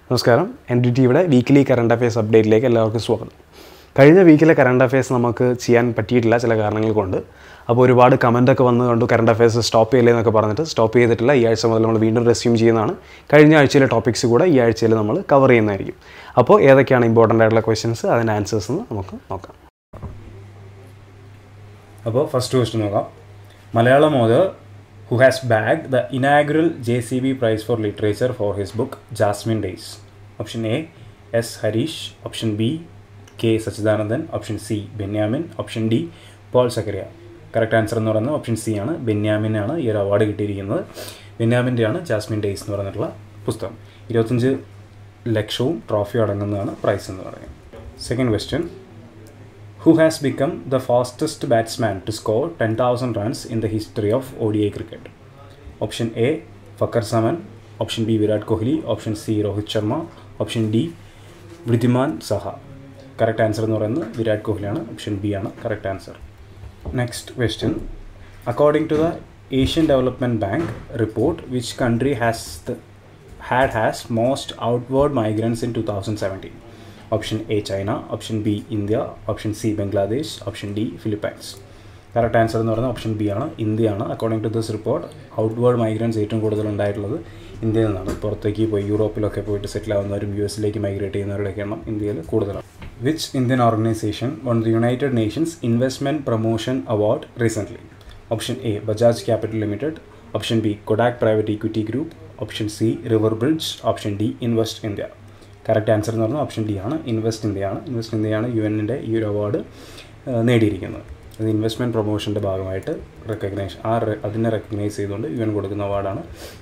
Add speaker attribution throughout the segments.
Speaker 1: നമസ്കാരം N D ടിയുടെ weekly current affairs അപ്ഡേറ്റിലേക്ക് എല്ലാവർക്കും സ്വാഗതം കഴിഞ്ഞ വീക്കിലെ കറണ്ട് അഫയേഴ്സ് നമുക്ക് ചെയ്യാൻ പറ്റിയിട്ടില്ല ചില കാരണങ്ങൾ കൊണ്ട് അപ്പോൾ ഒരുപാട് കമൻ്റൊക്കെ വന്ന് കണ്ടു കറണ്ട് അഫയേഴ്സ് സ്റ്റോപ്പ് ചെയ്യില്ലേ എന്നൊക്കെ പറഞ്ഞിട്ട് സ്റ്റോപ്പ് ചെയ്തിട്ടില്ല ഈ ആഴ്ച മുതൽ നമ്മൾ വീണ്ടും റെസ്യൂം ചെയ്യുന്നതാണ് കഴിഞ്ഞ ആഴ്ചയിലെ ടോപ്പിക്സ് കൂടെ ഈ ആഴ്ചയിൽ നമ്മൾ കവർ ചെയ്യുന്നതായിരിക്കും അപ്പോൾ ഏതൊക്കെയാണ് ഇമ്പോർട്ടൻ്റ് ആയിട്ടുള്ള ക്വസ്റ്റ്യൻസ് അതിൻ്റെ ആൻസേഴ്സ് എന്ന് നമുക്ക് നോക്കാം
Speaker 2: അപ്പോൾ ഫസ്റ്റ് ക്വസ്റ്റ്യൻ നോക്കാം Malayalam author who has bag the inaugural J C B prize for literature for his book Jasmine Days option A S Harish option B K Sachidanandan option C Benyamin option D Paul Zacharia correct answer എന്ന് പറയുന്നത് option C ആണ് ബെന്യാമിനാണ് ഈ ഒരു award കിട്ടിയിരിക്കുന്നത് ബെന്യാമിൻ്റെയാണ് Jasmine days എന്ന് പറഞ്ഞിട്ടുള്ള പുസ്തകം ഇരുപത്തഞ്ച് ലക്ഷവും ട്രോഫിയും അടങ്ങുന്നതാണ് പ്രൈസ് എന്ന് പറയുന്നത് second question who has become the fastest batsman to score 10,000 runs in the history of ODI cricket? Option A, Fakhar Zaman. Option B, Virat Kohli. Option C, Rohit Sharma. Option D, Vridhiman Saha. Correct answer എന്ന് പറയുന്നത് വിരാട് കോഹ്ലിയാണ് option B ആണ് correct answer next question according to the Asian Development Bank report which country has the had has most outward migrants in 2017 option A China option B India option C Bangladesh option D Philippines correct answer എന്ന് പറയുന്നത് option B ആണ് ഇന്ത്യയാണ് according to this report outward migrants ഏറ്റവും കൂടുതൽ ഉണ്ടായിട്ടുള്ളത് ഇന്ത്യയിൽ നിന്നാണ് പുറത്തേക്ക് പോയി യൂറോപ്പിലൊക്കെ പോയിട്ട് സെറ്റിൽ ആവുന്നവരും യു എസിലേക്ക് മൈഗ്രേറ്റ് ചെയ്യുന്നവരുടെയൊക്കെ എണ്ണം ഇന്ത്യയിൽ കൂടുതലാണ് which Indian organisation won the United Nations investment promotion award recently option A Bajaj capital limited option B Kotak private equity group option C river bridge option D invest India correct answer എന്ന് പറഞ്ഞാൽ option D ആണ് invest ഇന്ത്യയാണ് invest ഇന്ത്യയാണ് U എന്നിൻ്റെ ഈ ഒരു award നേടിയിരിക്കുന്നത് അത് ഇൻവെസ്റ്റ്മെൻറ്റ് പ്രൊമോഷൻ്റെ ഭാഗമായിട്ട് റെക്കഗ്നൈസ് ആ അതിനെ റെക്കഗ്നൈസ് ചെയ്തുകൊണ്ട് യു എൻ കൊടുക്കുന്ന അവാർഡാണ്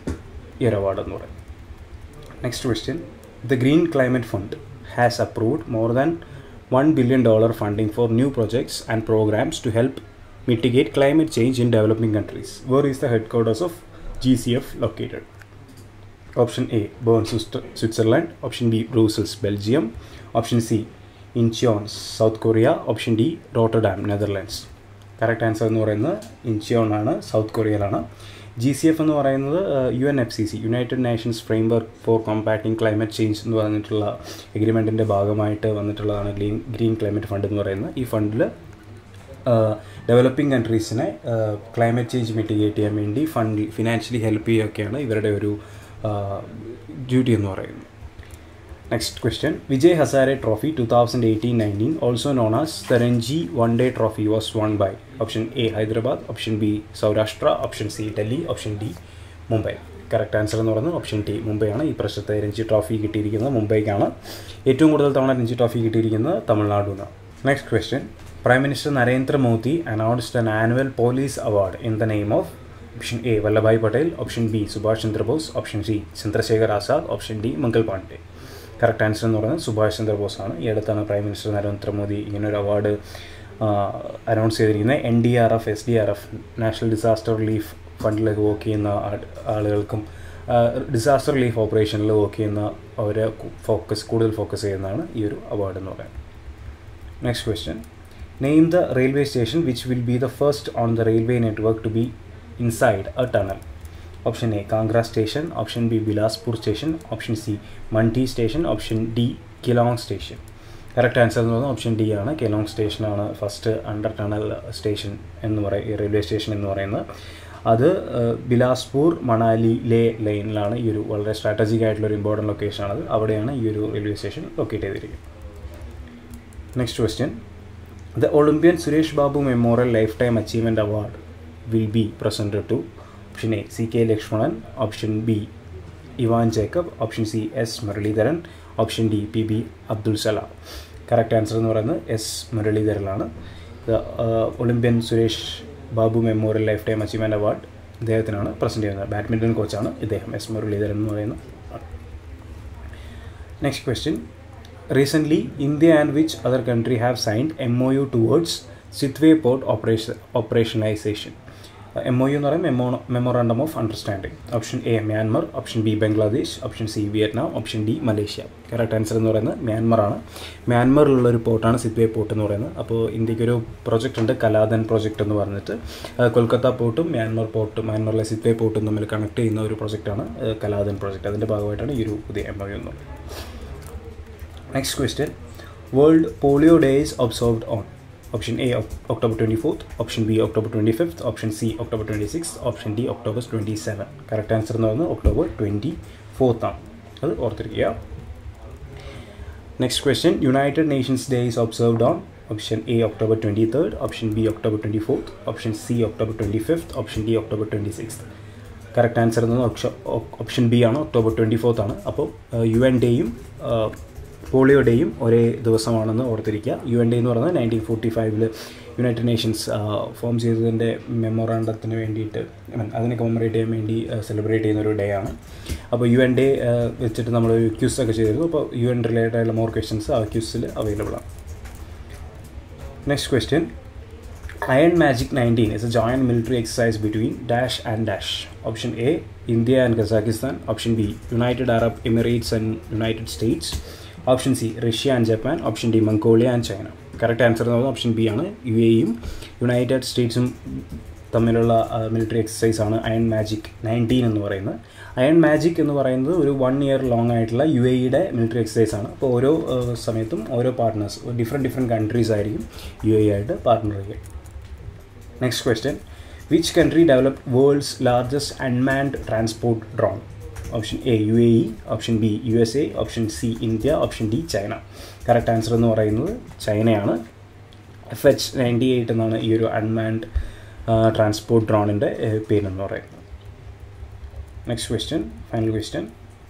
Speaker 2: ഈ ഒരു അവാർഡ് എന്ന് പറയുന്നത് next question the green climate fund has approved more than one billion dollar funding for new projects and programs to help mitigate climate change in developing countries. Where is the headquarters of GCF located? Option A, Bern, Switzerland. Option B, Brussels, Belgium. Option C, Incheon, South Korea. Option D, Rotterdam, Netherlands. Correct answer എന്ന് പറയുന്നത് Incheon ആണ് South കൊറിയയിലാണ് G C F എന്ന് പറയുന്നത് U N F C C United Nations framework for compacting climate change എന്ന് പറഞ്ഞിട്ടുള്ള എഗ്രിമെൻറ്റിൻ്റെ ഭാഗമായിട്ട് വന്നിട്ടുള്ളതാണ് ഗ്രീൻ ഗ്രീൻ ക്ലൈമറ്റ് ഫണ്ട് എന്ന് പറയുന്നത് ഈ ഫണ്ടിൽ ഡെവലപ്പിംഗ് കൺട്രീസിനെ ക്ലൈമറ്റ് ചേഞ്ച് മിറ്റിഗേറ്റ് ചെയ്യാൻ വേണ്ടി ഫണ്ട് ഫിനാൻഷ്യലി ഹെൽപ്പ് ചെയ്യുകയൊക്കെയാണ് ഇവരുടെ ഒരു ഡ്യൂട്ടി എന്ന് പറയുന്നത് next question Vijay Hazare trophy two thousand eighteen nineteen also known as the Ranji one day trophy was won by option A Hyderabad option B Saurashtra option C Delhi option D Mumbai correct answer എന്ന് പറയുന്നത് option T മുംബൈയാണ് ഈ പ്രശ്നത്തെ Ranji trophy കിട്ടിയിരിക്കുന്നത് മുംബൈക്കാണ് ഏറ്റവും കൂടുതൽ തവണ രഞ്ജി ട്രോഫി കിട്ടിയിരിക്കുന്നത് തമിഴ്നാടുന്ന് next question Prime Minister Narendra Modi announced an annual police award in the name of option A Vallabhai Patel, option B Subhash Chandra Bose, option C Chandrasekhar Azad, option D Mangal Pandey. Correct answer എന്ന് പറയുന്നത് സുഭാഷ് ചന്ദ്രബോസ് ആണ് ഈ അടുത്താണ് prime minister Narendra Modi ഇങ്ങനൊരു award announce ചെയ്തിരിക്കുന്നത് N D R F S D R F national disaster relief ഫണ്ടിലേക്ക് work ചെയ്യുന്ന ആളുകൾക്കും ഡിസാസ്റ്റർ റിലീഫ് ഓപ്പറേഷനിൽ വർക്ക് ചെയ്യുന്ന അവരെ ഫോക്കസ് കൂടുതൽ ഫോക്കസ് ചെയ്യുന്നതാണ് ഈ ഒരു അവാർഡ് എന്ന് പറയുന്നത് next question Name the railway station which will be the first on the railway network to be inside a tunnel. Option A Kangra station, option B Bilaspur station, option C Manti station, option D Kilong station. Correct answer എന്ന് പറയുന്നത് option D ആണ് കെലോങ് സ്റ്റേഷനാണ് first under tunnel station എന്ന് പറയും railway station എന്ന് പറയുന്നത് അത് ബിലാസ്പൂർ മണാലി ലേ ലൈനിലാണ് ഈ ഒരു വളരെ സ്ട്രാറ്റജിക് ആയിട്ടുള്ള ഒരു ഇമ്പോർട്ടൻറ്റ് ലൊക്കേഷനാണത് അവിടെയാണ് ഈ ഒരു റെയിൽവേ സ്റ്റേഷൻ ലൊക്കേറ്റ് ചെയ്തിരിക്കുന്നത് next question The Olympian Suresh Babu Memorial Lifetime Achievement Award will be presented to option A C.K. Lakshmanan, option B Ivan Jacob, option C S. Muralidharan, option D P. B. Abdul Salam. Correct answer എന്ന് പറയുന്നത് S മുരളീധരനാണ് Olympian Suresh Babu memorial life time achievement award ഇദ്ദേഹത്തിനാണ് present ചെയ്യുന്നത് badminton കോച്ചാണ് ഇദ്ദേഹം S Muralidharan എന്ന് പറയുന്ന next question Recently, India and which other country have signed MOU towards Sitwe port operation, operationalization? M O U എന്ന് പറയുന്നത് memo memorandum of understanding option A Myanmar option B Bangladesh option C Vietnam option D Malaysia correct answer എന്ന് പറയുന്നത് മ്യാൻമറാണ് മ്യാൻമറിലുള്ള ഒരു പോർട്ടാണ് സിപ്വേ port എന്ന് പറയുന്നത് അപ്പോൾ ഇന്ത്യക്കൊരു project ഉണ്ട് കലാദൻ project എന്ന് പറഞ്ഞിട്ട് ആ, കൊൽക്കത്ത പോർട്ടും മ്യാൻമർ പോർട്ടും മ്യാൻമറിലെ സിപ്വേ പോർട്ടും തമ്മിൽ കണക്ട് ചെയ്യുന്ന ഒരു പ്രൊജക്റ്റാണ് കലാദൻ പ്രൊജക്റ്റ് അതിൻ്റെ ഭാഗമായിട്ടാണ് ഈ ഒരു പുതിയ എം ഒ യു എന്ന് പറയുന്നത് Next question World Polio Day is observed on option A Oc- October 24th, option B October 25th, option C October 26th, option D October 27th. Correct answer എന്ന് പറയുന്നത് October twenty fourth ആണ് അത് ഓർത്തിരിക്കുക next question United Nations day is observed on option A October twenty third option B October twenty fourth option C October twenty fifth option D October twenty sixth correct answer എന്നത് option B ആണ് October twenty fourth ആണ് അപ്പോൾ U N ഡേയും polio ഡേയും ഒരേ ദിവസമാണെന്ന് ഓർത്തിരിക്കുക U N day എന്ന് പറയുന്നത് നയൻറ്റീൻ ഫോർട്ടി ഫൈവിൽ യുണൈറ്റഡ് നേഷൻസ് ഫോം ചെയ്തതിൻ്റെ മെമ്മോറാണ്ടത്തിന് വേണ്ടിയിട്ട് I mean, അതിനെ കമമറേറ്റ് ചെയ്യാൻ വേണ്ടി സെലിബ്രേറ്റ് ചെയ്യുന്ന ഒരു ഡേ ആണ് അപ്പോൾ യു എൻ ഡേ വെച്ചിട്ട് നമ്മളൊരു ക്യൂസ് ഒക്കെ ചെയ്തിരുന്നു അപ്പോൾ യു എൻ റിലേറ്റഡ് ആയിട്ടുള്ള മോർ ക്വസ്റ്റ്യൻസ് ആ ക്യൂസിൽ അവൈലബിൾ ആണ് next question Iron Magic 19 is a joint military exercise between Dash and Dash. Option A India and Kazakhstan. Option B United Arab Emirates and United States. Option C Russia and Japan. Option D Mongolia and China. Correct answer എന്ന് പറയുന്നത് option B ആണ് U എയും United സ്റ്റേറ്റ്സും തമ്മിലുള്ള military exercise ആണ് iron magic nineteen എന്ന് പറയുന്നത് iron magic എന്ന് പറയുന്നത് ഒരു വൺ ഇയർ ലോങ് ആയിട്ടുള്ള യു എയുടെ മിലിറ്ററി എക്സസൈസ് ആണ് അപ്പോൾ ഓരോ ആ, സമയത്തും ഓരോ പാർട്ട്നേഴ്സ് ഡിഫറെൻറ്റ് ഡിഫറെൻറ്റ് കൺട്രീസ് ആയിരിക്കും യു എ ആയിട്ട് പാർട്ട്ണർ ചെയ്യുക Next question Which country developed world's largest unmanned transport drone? Option A UAE, option B USA, option C India, option D China. Correct answer എന്ന് പറയുന്നത് ചൈനയാണ് F H ninety eight എന്നാണ് ഈ ഒരു unmanned transport ഡ്രോണിൻ്റെ പേരെന്ന് പറയുന്നത് next question final question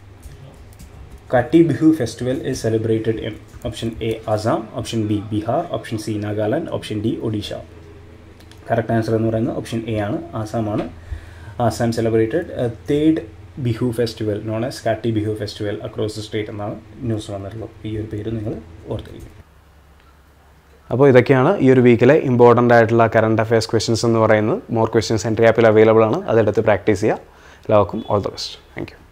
Speaker 2: Kati Bihu festival is celebrated in option A Assam, option B Bihar, option C Nagaland, option D Odisha. Correct answer എന്ന് പറയുന്നത് ഓപ്ഷൻ എ ആണ് ആസാമാണ് Assam celebrated third Bihu festival known as Kati Bihu festival across the state എന്നാണ് news വന്നിട്ടുള്ളത് ഈ ഒരു പേര് നിങ്ങൾ ഓർത്തിരിക്കും
Speaker 1: അപ്പോൾ ഇതൊക്കെയാണ് ഈ ഒരു വീക്കിലെ ഇമ്പോർട്ടൻ്റ് ആയിട്ടുള്ള കറണ്ട് അഫയേഴ്സ് ക്വസ്റ്റ്യൻസ് എന്ന് പറയുന്നത് മോർ ക്വസ്റ്റ്യൻസ് എൻട്രി ആപ്പിൽ അവൈലബിൾ ആണ് അതെടുത്ത് പ്രാക്ടീസ് ചെയ്യുക എല്ലാവർക്കും all the best thank U